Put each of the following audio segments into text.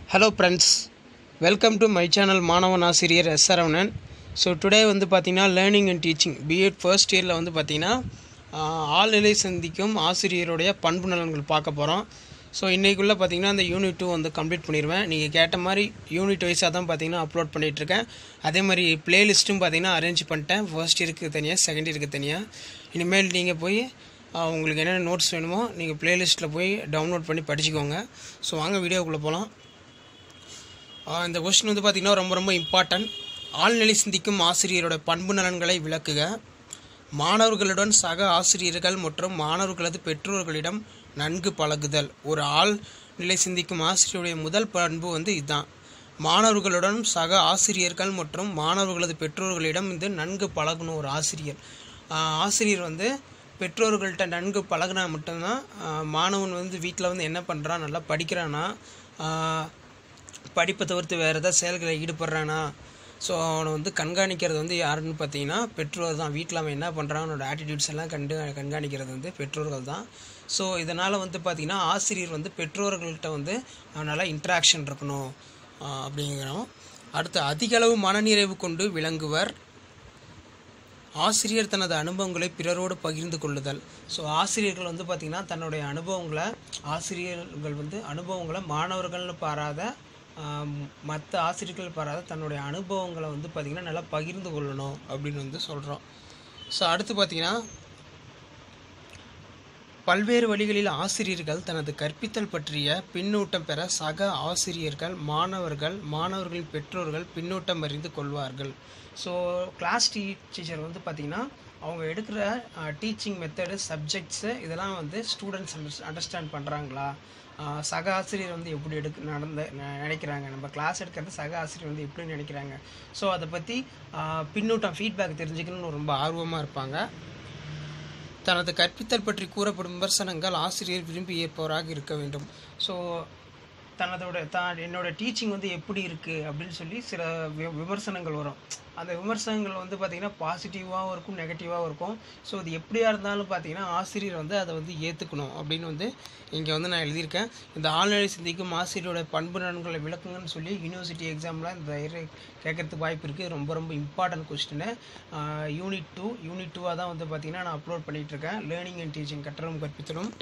hello friends welcome to my channel மாணவன் ஆசிரியர் S Saravanan so today வந்து பார்த்திங்கன்னா learning and teaching BEd first இயரில் வந்து பார்த்திங்கன்னா ஆழ்நிலை சந்திக்கும் ஆசிரியருடைய பண்பு நலன்கள் பார்க்க போகிறோம் ஸோ இன்றைக்குள்ளே பார்த்தீங்கன்னா அந்த யூனிட் டூ வந்து கம்ப்ளீட் பண்ணிடுவேன் நீங்கள் கேட்ட மாதிரி யூனிட் வைஸாக தான் பார்த்தீங்கன்னா அப்லோட் பண்ணிகிட்ருக்கேன் அதே மாதிரி ப்ளேலிஸ்ட்டும் பார்த்தீங்கன்னா அரேஞ்ச் பண்ணிட்டேன் ஃபர்ஸ்ட் இயருக்கு தனியாக செகண்ட் இயருக்கு தனியாக இனிமேல் நீங்கள் போய் ஆஹ், உங்களுக்கு என்னென்ன நோட்ஸ் வேணுமோ நீங்கள் ப்ளேலிஸ்ட்டில் போய் டவுன்லோட் பண்ணி படிச்சுக்கோங்க ஸோ வாங்க வீடியோக்குள்ளே போகலாம் ஆஹ் இந்த கொஸ்டின் வந்து பார்த்திங்கன்னா ரொம்ப ரொம்ப இம்பார்ட்டன்ட் ஆழ்நிலை சிந்திக்கும் ஆசிரியரோட பண்பு நலன்களை விளக்குக மாணவர்களுடன் சக ஆசிரியர்கள் மற்றும் மாணவர்களது பெற்றோர்களிடம் நன்கு பழகுதல் ஒரு ஆள் நிலை சிந்திக்கும் ஆசிரியருடைய முதல் பண்பு வந்து இதுதான் மாணவர்களுடன் சக ஆசிரியர்கள் மற்றும் மாணவர்களது பெற்றோர்களிடம் வந்து நன்கு பழகணும் ஒரு ஆசிரியர் ஆஹ் ஆசிரியர் வந்து பெற்றோர்கள்ட்ட நன்கு பழகுனா மட்டும்தான் ஆஹ் மாணவன் வந்து வீட்டில் வந்து என்ன பண்ணுறான் நல்லா படிக்கிறானா ஆஹ் படிப்பை தவிர்த்து வேறு ஏதாவது செயல்களில் ஈடுபடுறானா ஸோ அவனை வந்து கண்காணிக்கிறது வந்து யாருன்னு பார்த்தீங்கன்னா பெற்றோர் தான் வீட்டில் அவன் என்ன பண்ணுறான் அவனோட ஆட்டிடியூட்ஸ் எல்லாம் கண்டு கண்காணிக்கிறது வந்து பெற்றோர்கள் தான் ஸோ இதனால் வந்து பார்த்திங்கன்னா ஆசிரியர் வந்து பெற்றோர்கள்ட்ட வந்து நல்லா இன்ட்ராக்ஷன் இருக்கணும் ஆஹ் அப்படிங்கிறோம் அடுத்து அதிக அளவு மனநிறைவு கொண்டு விளங்குவர் ஆசிரியர் தனது அனுபவங்களை பிறரோடு பகிர்ந்து கொள்ளுதல் ஸோ ஆசிரியர்கள் வந்து பார்த்திங்கன்னா தன்னுடைய அனுபவங்களை ஆசிரியர்கள் வந்து அனுபவங்களை மாணவர்கள்னு பாராத மற்ற ஆசிரியர்கள் பாராத தன்னுடைய அனுபவங்களை வந்து பார்த்திங்கன்னா நல்லா பகிர்ந்து கொள்ளணும் அப்படின்னு வந்து சொல்கிறோம் ஸோ அடுத்து பார்த்திங்கன்னா பல்வேறு வழிகளில் ஆசிரியர்கள் தனது கற்பித்தல் பற்றிய பின்னூட்டம் பெற சக ஆசிரியர்கள் மாணவர்கள் மாணவர்களின் பெற்றோர்கள் பின்னூட்டம் அறிந்து கொள்வார்கள் ஸோ கிளாஸ் டீச்சர் வந்து பார்த்திங்கன்னா அவங்க எடுக்கிற டீச்சிங் மெத்தடு சப்ஜெக்ட்ஸு இதெல்லாம் வந்து ஸ்டூடெண்ட்ஸ் அண்டர்ஸ்டாண்ட் பண்ணுறாங்களா சக ஆசிரியர் வந்து எப்படி எடுக்க நடந்த ந- நினைக்கிறாங்க நம்ம கிளாஸ் எடுக்கிறது சக ஆசிரியர் வந்து எப்படி நினைக்கிறாங்க ஸோ அதை பற்றி பின்னூட்டம் ஃபீட்பேக் தெரிஞ்சுக்கணும்னு ரொம்ப ஆர்வமாக இருப்பாங்க தனது கற்பித்தல் பற்றி கூறப்படும் விமர்சனங்கள் ஆசிரியர் விரும்பி ஏற்பவராக இருக்க வேண்டும் ஸோ தனதோட தான் என்னோட டீச்சிங் வந்து எப்படி இருக்குது அப்படின்னு சொல்லி சில வி- விமர்சனங்கள் வரும் அந்த விமர்சனங்கள் வந்து பார்த்திங்கன்னா பாசிட்டிவாகவும் இருக்கும் நெகட்டிவாகவும் இருக்கும் ஸோ இது எப்படியா இருந்தாலும் பார்த்தீங்கன்னா ஆசிரியர் வந்து அதை வந்து ஏற்றுக்கணும் அப்படின்னு வந்து இங்கே வந்து நான் எழுதியிருக்கேன் இந்த ஆழ்நிலை சிந்திக்கும் ஆசிரியரோட பண்பு நலன்களை விளக்குங்கன்னு சொல்லி யூனிவர்சிட்டி எக்ஸாமில் இந்த இரு- கேட்கறதுக்கு வாய்ப்பு இருக்குது ரொம்ப ரொம்ப important question unit two unit டூவாக தான் வந்து பார்த்திங்கன்னா நான் அப்லோட் பண்ணிகிட்ருக்கேன் லேர்னிங் அண்ட் டீச்சிங் கற்றலும் கற்பித்தலும்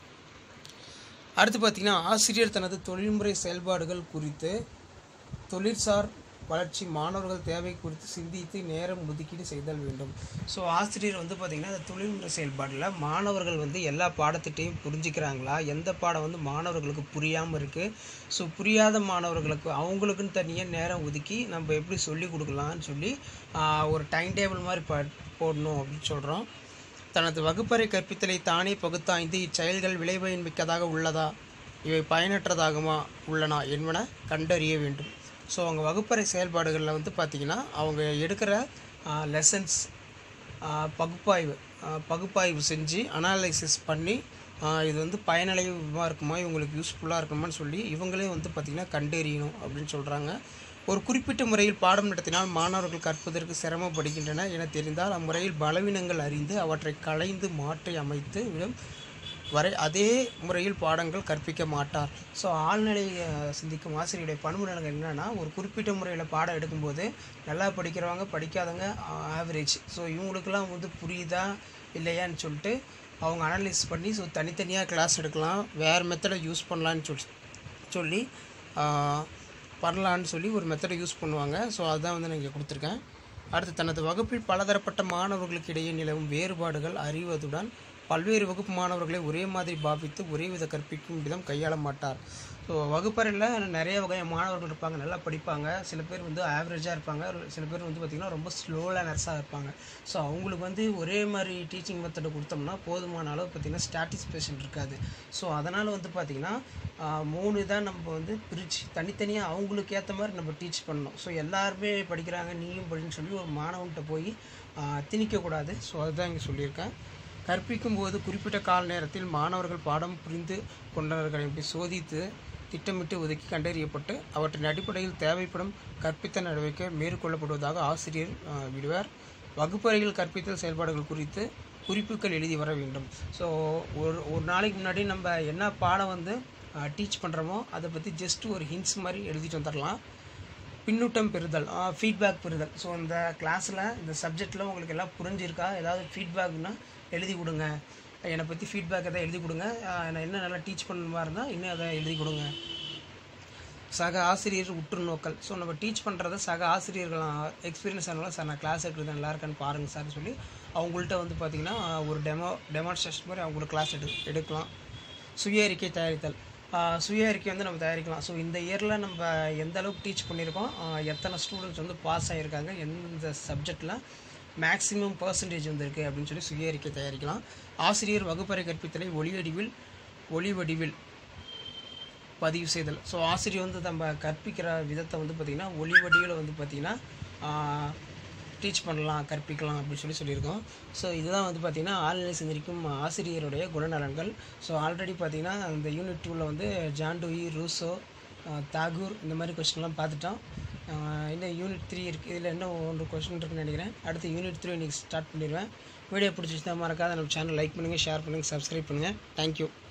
அடுத்து பார்த்தீங்கன்னா ஆசிரியர் தனது தொழில்முறை செயல்பாடுகள் குறித்து தொழிற்சார் வளர்ச்சி மாணவர்கள் தேவை குறித்து சிந்தித்து நேரம் ஒதுக்கீடு செய்தல் வேண்டும் ஸோ ஆசிரியர் வந்து பார்த்திங்கன்னா இந்த தொழில்முறை செயல்பாடில் மாணவர்கள் வந்து எல்லா பாடத்திட்டையும் புரிஞ்சுக்கிறாங்களா எந்த பாடம் வந்து மாணவர்களுக்கு புரியாமல் இருக்குது ஸோ புரியாத மாணவர்களுக்கு அவங்களுக்குன்னு தனியாக நேரம் ஒதுக்கி நம்ம எப்படி சொல்லி கொடுக்கலாம்னு சொல்லி ஆஹ், ஒரு டைம் டேபிள் மாதிரி ப போடணும் அப்படின்னு சொல்கிறோம் தனது வகுப்பறை கற்பித்தலை தானே பகுத்தாய்ந்து இச்செயல்கள் விளைபயன் மிக்கதாக உள்ளதா இவை பயனற்றதாகுமா உள்ளனா என்பன கண்டறிய வேண்டும் ஸோ அவங்க வகுப்பறை செயல்பாடுகளில் வந்து பார்த்திங்கன்னா அவங்க எடுக்கிற லெசன்ஸ் பகுப்பாய்வு ஆஹ் பகுப்பாய்வு செஞ்சு அனாலிசிஸ் பண்ணி ஆஹ் இது வந்து பயனளிவாக இருக்குமா இவங்களுக்கு யூஸ்ஃபுல்லாக இருக்குமான்னு சொல்லி இவங்களே வந்து பார்த்திங்கன்னா கண்டறியணும் அப்படின்னு சொல்கிறாங்க ஒரு குறிப்பிட்ட முறையில் பாடம் நடத்தினால் மாணவர்கள் கற்பதற்கு சிரமப்படுகின்றன என தெரிந்தால் அம்முறையில் பலவீனங்கள் அறிந்து அவற்றை களைந்து மாற்றி அமைத்து விடும் வரை அதே முறையில் பாடங்கள் கற்பிக்க மாட்டார் ஸோ ஆழ்நிலை அஹ், சிந்திக்கும் ஆசிரியருடைய பண்பு நலன்கள் என்னென்னா ஒரு குறிப்பிட்ட முறையில் பாடம் எடுக்கும்போது நல்லா படிக்கிறவங்க படிக்காதவங்க ஆவரேஜ் ஸோ இவங்களுக்கெல்லாம் வந்து புரியுதா இல்லையான்னு சொல்லிட்டு அவங்க அனலைஸ் பண்ணி ஸோ தனித்தனியாக கிளாஸ் எடுக்கலாம் வேறு மெத்தடை யூஸ் பண்ணலான்னு சொல்லி சொல்லி ஆஹ், பண்ணலான்னு சொல்லி ஒரு மெத்தடை யூஸ் பண்ணுவாங்க ஸோ அதுதான் வந்து நான் இங்கே கொடுத்துருக்கேன் அடுத்து தனது வகுப்பில் பலதரப்பட்ட மாணவர்களுக்கு இடையே நிலவும் வேறுபாடுகள் அறிவதுடன் பல்வேறு வகுப்பு மாணவர்களை ஒரே மாதிரி பாவித்து ஒரே வித கற்பிக்கும் விதம் கையாள மாட்டார் ஸோ வகுப்பறையில் நிறைய வகை மாணவர்கள் இருப்பாங்க நல்லா படிப்பாங்க சில பேர் வந்து ஆவரேஜாக இருப்பாங்க ஒரு சில பேர் வந்து பார்த்திங்கன்னா ரொம்ப ஸ்லோ லேர்னர்ஸாக இருப்பாங்க ஸோ அவங்களுக்கு வந்து ஒரே மாதிரி டீச்சிங் மெத்தடை கொடுத்தோம்னா போதுமான அளவு பார்த்திங்கன்னா ஸ்டாட்டிஸ்பேஷன் இருக்காது ஸோ அதனால் வந்து பார்த்திங்கன்னா ஆஹ், மூணு தான் நம்ம வந்து பிரித்து தனித்தனியாக அவங்களுக்கு ஏற்ற மாதிரி நம்ம டீச் பண்ணணும் ஸோ எல்லாருமே படிக்கிறாங்க நீயும் படின்னு சொல்லி ஒரு மாணவன்கிட்ட போய் ஆஹ், திணிக்கக்கூடாது ஸோ அதுதான் இங்கே சொல்லியிருக்கேன் கற்பிக்கும் போது குறிப்பிட்ட கால நேரத்தில் மாணவர்கள் பாடம் புரிந்து கொண்டவர்களை எப்படி சோதித்து திட்டமிட்டு ஒதுக்கி கண்டறியப்பட்டு அவற்றின் அடிப்படையில் தேவைப்படும் கற்பித்த நடவடிக்கை மேற்கொள்ளப்படுவதாக ஆசிரியர் ஆஹ், விடுவார் வகுப்பறையில் கற்பித்தல் செயல்பாடுகள் குறித்து குறிப்புகள் எழுதி வர வேண்டும் ஸோ ஒரு ஒரு நாளைக்கு முன்னாடி நம்ம என்ன பாடம் வந்து டீச் பண்ணுறோமோ அதை பற்றி ஜஸ்ட் ஒரு ஹிண்ட்ஸ் மாதிரி எழுதிட்டு வந்துடலாம் பின்னூட்டம் பெறுதல் ஃபீட்பேக் பெறுதல் ஸோ இந்த கிளாஸில் இந்த சப்ஜெக்டில் உங்களுக்கு எல்லாம் புரிஞ்சிருக்கா ஏதாவது ஃபீட்பேக்னா எழுதி கொடுங்க என்னை பற்றி ஃபீட்பேக் எதாவது எழுதி கொடுங்க ஆஹ் நான் என்ன நல்லா டீச் பண்ண மாதிரி இருந்தால் இன்னும் அதை எழுதி கொடுங்க சக ஆசிரியர் உற்று நோக்கல் ஸோ நம்ம டீச் பண்ணுறத சக ஆசிரியர்கள் எக்ஸ்பீரியன்ஸ் ஆனாலும் சார் நான் கிளாஸ் எடுக்கிறது நல்லா இருக்கான்னு பாருங்கள் சார்னு சொல்லி அவங்கள்ட்ட வந்து பார்த்திங்கன்னா ஒரு டெமோ டெமான்ஸ்ட்ரேஷன் மாதிரி அவங்களோட கிளாஸ் எடு எடுக்கலாம் சுய அறிக்கை தயாரித்தல் ஆஹ் சுய அறிக்கை வந்து நம்ம தயாரிக்கலாம் ஸோ இந்த இயரில் நம்ம எந்த அளவுக்கு டீச் பண்ணியிருக்கோம் ஆஹ் எத்தனை ஸ்டூடெண்ட்ஸ் வந்து பாஸ் ஆகியிருக்காங்க எந்த சப்ஜெக்டில் மேக்ஸிமம் பர்சன்டேஜ் வந்திருக்கு அப்படின்னு சொல்லி சுய அறிக்கை தயாரிக்கலாம் ஆசிரியர் வகுப்பறை கற்பித்தலை ஒளி வடிவில் ஒளி வடிவில் பதிவு செய்தல் ஸோ ஆசிரியர் வந்து நம்ம கற்பிக்கிற விதத்தை வந்து பார்த்திங்கன்னா ஒளி வடிவில் வந்து பார்த்திங்கன்னா டீச் பண்ணலாம் கற்பிக்கலாம் அப்படின்னு சொல்லி சொல்லியிருக்கோம் ஸோ இதுதான் வந்து பார்த்திங்கன்னா ஆழ்நிலை சிந்தரிக்கும் ஆசிரியருடைய குணநலன்கள் ஸோ ஆல்ரெடி பார்த்திங்கன்னா அந்த யூனிட் டூவில் வந்து ஜான்டூயி ரூசோ ஆஹ் தாகூர் இந்த மாதிரி கொஸ்டின்லாம் பார்த்துட்டோம் ஆஹ் இன்னும் யூனிட் த்ரீ இருக்குது இதில் இன்னும் ஒன்று கொஸ்டின் இருக்குன்னு நினைக்கிறேன் அடுத்து யூனிட் த்ரீ இன்றைக்கி ஸ்டார்ட் பண்ணிடுவேன் வீடியோ பிடிச்சிச்சுன்னா மறக்காத நம்ம சேனல் லைக் பண்ணுங்கள் ஷேர் பண்ணுங்கள் சப்ஸ்கிரைப் பண்ணுங்கள் தேங்க்யூ